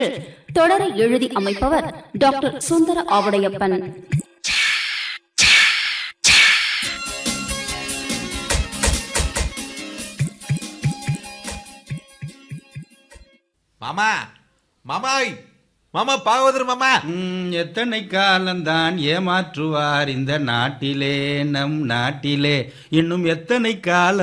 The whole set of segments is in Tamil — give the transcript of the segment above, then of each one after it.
தொடரை எழுதி அமைப்பவர் டாக்டர் சுந்தர ஆவடையப்பன் மாமா மாமாய் மாமா பாகவதர் மாமா ம், எத்தனை காலம்தான் ஏமாற்றுவார் இந்த நாட்டிலே நம் நாட்டிலே இன்னும் எத்தனை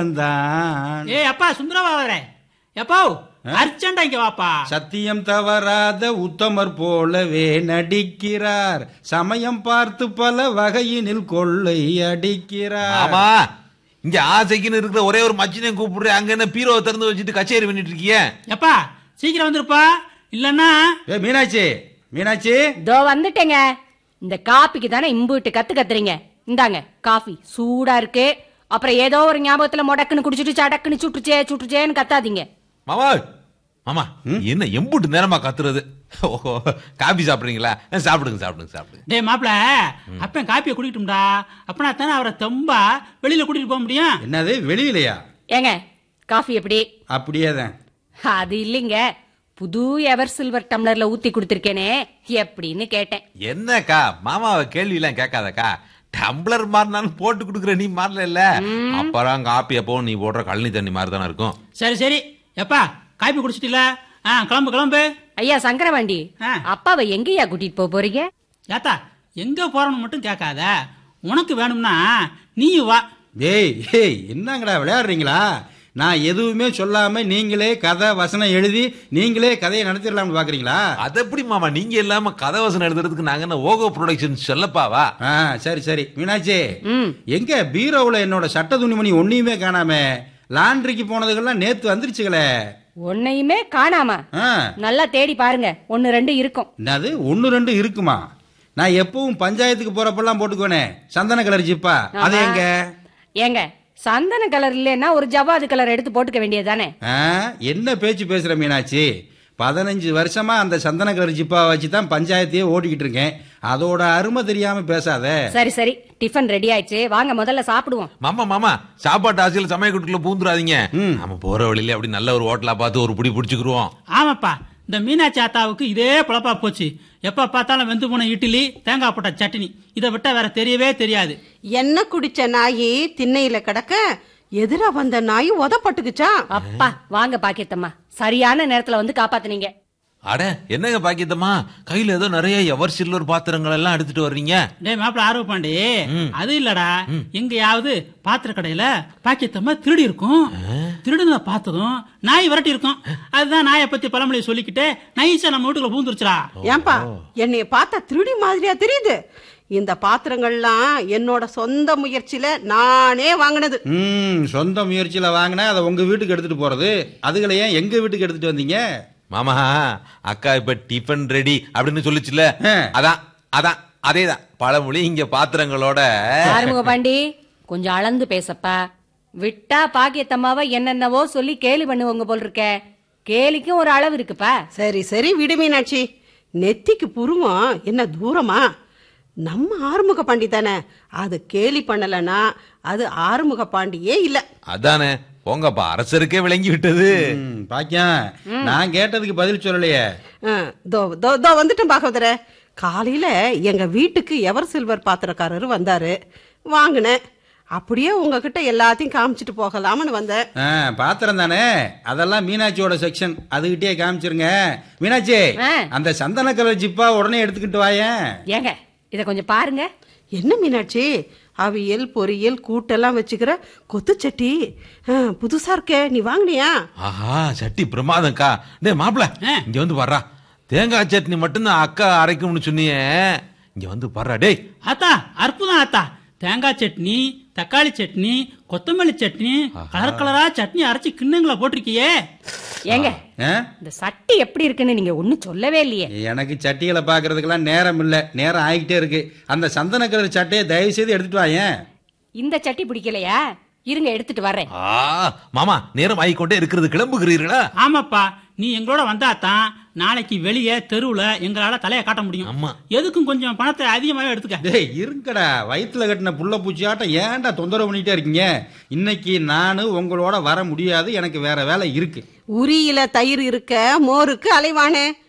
காலம்தான் ஏய் அப்பா சுந்தரவா வரேன் எப்போ அர்ஜென்டா இங்க வாப்பா சத்தியம் தவறாத உத்தமர் போலவே நடிக்கிறார் சமயம் பார்த்து பல வகையினில் கொள்ளை அடிக்கிறார் ஆமா இங்க ஆசைக்குன்னு இருக்கிற ஒரே ஒரு மச்சினையும் கூப்பிடுறேன் அங்க என்ன பீரோவை திறந்து வச்சுட்டு கச்சேரி பண்ணிட்டு இருக்கிய எப்பா சீக்கிரம் வந்துருப்பா இல்லன்னா ஏ மீனாட்சி மீனாட்சி இதோ வந்துட்டேங்க இந்த காப்பிக்கு தானே இம்புட்டு கத்து கத்துறீங்க இந்தாங்க காஃபி சூடா இருக்கு அப்புறம் ஏதோ ஒரு ஞாபகத்துல முடக்குன்னு குடிச்சிட்டு சடக்குன்னு சுட்டுச்சே சுட்டுச்சேன்னு கத்தாதீங்க மாமா மாமா என்ன எம்புட்டு நேரமா கத்துறது ஓஹோ காபி சாப்பிடுறீங்களா அஹ், சாப்பிடுங்க சாப்பிடுங்க சாப்பிடுங்க டேய் மாப்ள அப்பன் காப்பியை குடிக்கட்டும்டா அப்பனா தானே அவரை தெம்பா வெளியில கூட்டிட்டு போக முடியும் என்னது வெளியிலையா ஏங்க காஃபி எப்படி அப்படியே தான் அது இல்லைங்க புது எவர் சில்வர் டம்ளர்ல ஊத்தி கொடுத்திருக்கேனே எப்படின்னு கேட்டேன் என்னக்கா மாமாவை கேள்வி எல்லாம் கேட்காதக்கா டம்ளர் மாறினாலும் போட்டு கொடுக்குற நீ மாறல இல்ல அப்புறம் காப்பி எப்போ நீ போடுற கழனி தண்ணி மாதிரி தானே இருக்கும் சரி சரி எப்பா காப்பி குடிச்சிட்டீல ஆ கிளம்பு கிளம்பு ஐயா சங்கரவாண்டி ஆ. அப்பாவை எங்கேயா கூட்டிட்டு போக போறீங்க ஏத்தா எங்க போறோம்னு மட்டும் கேட்காத உனக்கு வேணும்னா நீ வா ஏய் ஏய் என்னங்கடா விளையாடுறீங்களா நான் எதுவுமே சொல்லாம நீங்களே கதை வசனம் எழுதி நீங்களே கதையை நடத்திடலாம்னு பாக்குறீங்களா அது எப்படி மாமா நீங்க இல்லாம கதை வசனம் எழுதுறதுக்கு நாங்க என்ன ஓகோ ப்ரொடக்ஷன் சொல்லப்பாவா ஆ சரி சரி மீனாட்சி ம் எங்க பீரோவுல என்னோட சட்ட துணிமணி ஒன்னையுமே காணாம லாண்ட்ரிக்கு போனதுக்கெல்லாம் நேத்து வந்துருச்சுங்களே உன்னையுமே காணாம ஆ நல்லா தேடி பாருங்க ஒன்னு ரெண்டு இருக்கும் என்னது ஒன்னு ரெண்டு இருக்குமா நான் எப்பவும் பஞ்சாயத்துக்கு போறப்பெல்லாம் போட்டுக்குவேனே சந்தன கலர் ஜிப்பா அது ஆமா. எங்க ஏங்க சந்தன கலர் இல்லைன்னா ஒரு ஜவ்வாது கலர் எடுத்து போட்டுக்க வேண்டியதுதானே ஆ, என்ன பேச்சு பேசுற மீனாட்சி பதினஞ்சு வருஷமா அந்த சந்தன கலர் ஜிப்பா வச்சு தான் பஞ்சாயத்தையே ஓட்டிக்கிட்டு இருக்கேன் அதோட அருமை தெரியாம பேசாத சரி சரி டிஃபன் ரெடி ஆயிடுச்சு வாங்க முதல்ல சாப்பிடுவோம் மாமா மாமா சாப்பாட்டு ஆசையில சமயக்கட்டுக்குள்ள பூந்துடாதீங்க ம். நம்ம போற வழியில அப்படி நல்ல ஒரு ஹோட்டலா பார்த்து ஒரு புடி பிடிச்சுக்குருவோம் ஆமாப்பா இந்த மீனாட்சி ஆத்தாவுக்கு இதே பொழப்பா போச்சு எப்ப பார்த்தாலும் வெந்து போன இட்லி தேங்காய் போட்ட சட்னி இதை விட்டா வேற தெரியவே தெரியாது என்ன குடிச்ச நாயி திண்ணையில கிடக்க எதிரா வந்த நாய் உதப்பட்டுக்குச்சா அப்பா வாங்க பாக்கியத்தம்மா சரியான நேரத்துல வந்து காப்பாத்துனீங்க அட என்னங்க பாக்கியத்தம்மா கையில ஏதோ நிறைய எவர் சில்வர் பாத்திரங்கள் எல்லாம் எடுத்துட்டு வர்றீங்க டேய் மாப்பிள ஆர்வ பாண்டி அது இல்லடா எங்கயாவது பாத்திர கடையில பாக்கியத்தம்மா திருடி இருக்கும் திருடுனத பார்த்ததும் நாய் விரட்டி இருக்கும் அதுதான் நாயை பத்தி பழமொழி சொல்லிக்கிட்டு நைஸா நம்ம வீட்டுக்குள்ள பூந்துருச்சுடா ஏன்பா என்னைய பார்த்தா திருடி மாதிரியா தெரியுது இந்த பாத்திரங்கள்லாம் என்னோட சொந்த முயற்சியில நானே வாங்கினது ம் சொந்த முயற்சியில வாங்கினா அதை உங்க வீட்டுக்கு எடுத்துட்டு போறது அதுகளை ஏன் எங்க வீட்டுக்கு எடுத்துட்டு வந்தீங்க மாமா அக்கா இப்ப டிஃபன் ரெடி அப்படின்னு சொல்லுச்சுல ஆ. அதான் அதான் அதேதான் பழமொழி இங்க பாத்திரங்களோட ஆறுமுக பாண்டி கொஞ்சம் அளந்து பேசப்பா விட்டா பாக்கியத்தம்மாவை என்னென்னவோ சொல்லி கேலி பண்ணுவோங்க போல் இருக்க கேலிக்கும் ஒரு அளவு இருக்குப்பா சரி சரி விடு மீனாட்சி நெத்திக்கு புருவம் என்ன தூரமா நம்ம ஆறுமுக பாண்டி தானே அது கேலி பண்ணலனா அது ஆறுமுக பாண்டியே இல்ல அதானே போங்கப்பா அரசருக்கே விளங்கி விட்டது ம், பாக்கியம் நான் கேட்டதுக்கு பதில் சொல்லலையே ஆ, தோ தோ தோ வந்துட்டேன் பாகவதர காலையில எங்க வீட்டுக்கு எவர் சில்வர் பாத்திரக்காரர் வந்தாரு வாங்கினேன் அப்படியே உங்ககிட்ட எல்லாத்தையும் காமிச்சிட்டு போகலாம்னு வந்தேன் ஆ, பாத்திரம் தானே அதெல்லாம் மீனாட்சியோட செக்ஷன் அதுகிட்டே காமிச்சிருங்க மீனாட்சி ஆ. அந்த சந்தன கலர் ஜிப்பா உடனே எடுத்துக்கிட்டு வாயேன் ஏங்க இத கொஞ்சம் பாருங்க என்ன மீனாட்சி அவியல் பொரியல் கூட்டெல்லாம் வச்சுக்கிற கொத்துச்சட்டி ஆ, புதுசா இருக்கே நீ வாங்கினியா ஆஹா சட்டி பிரமாதம்க்கா டேய் மாப்பிள ஆ. இங்க வந்து வர்றா தேங்காய் சட்னி மட்டும்தான் அக்கா அரைக்கும்னு சொன்னியே இங்க வந்து வர்றா டேய் ஆத்தா அற்புதம் ஆத்தா தேங்காய் சட்னி தக்காளி சட்னி கொத்தமல்லி சட்னி கலர் கலரா சட்னி அரைச்சு கிண்ணங்கள போட்டிருக்கியே ஏங்க ஆ? இந்த சட்டி எப்படி இருக்குன்னு நீங்க ஒண்ணும் சொல்லவே இல்லையே எனக்கு சட்டிகளை பாக்குறதுக்கெல்லாம் நேரம் இல்ல நேரம் ஆகிட்டே இருக்கு அந்த சந்தன கலர் சட்டையை தயவு செய்து எடுத்துட்டு வாயேன் இந்த சட்டி பிடிக்கலையா இருங்க எடுத்துட்டு வர்றேன் ஆ மாமா நேரம் ஆகிக்கொண்டே இருக்கிறது கிளம்புகிறீர்களா ஆமாப்பா நீ எங்களோட வந்தாதான் நாளைக்கு வெளியே தெருவுல எங்களால தலையை காட்ட முடியும் ஆமா. எதுக்கும் கொஞ்சம் பணத்தை அதிகமாவே எடுத்துக்க டேய் இருங்கடா வயித்துல கட்டின புள்ள பூச்சியாட்டம் ஏன்டா தொந்தரவு பண்ணிட்டே இருக்கீங்க இன்னைக்கு நானு உங்களோட வர முடியாது எனக்கு வேற வேலை இருக்கு உரியில தயிர் இருக்க மோருக்கு அலைவானே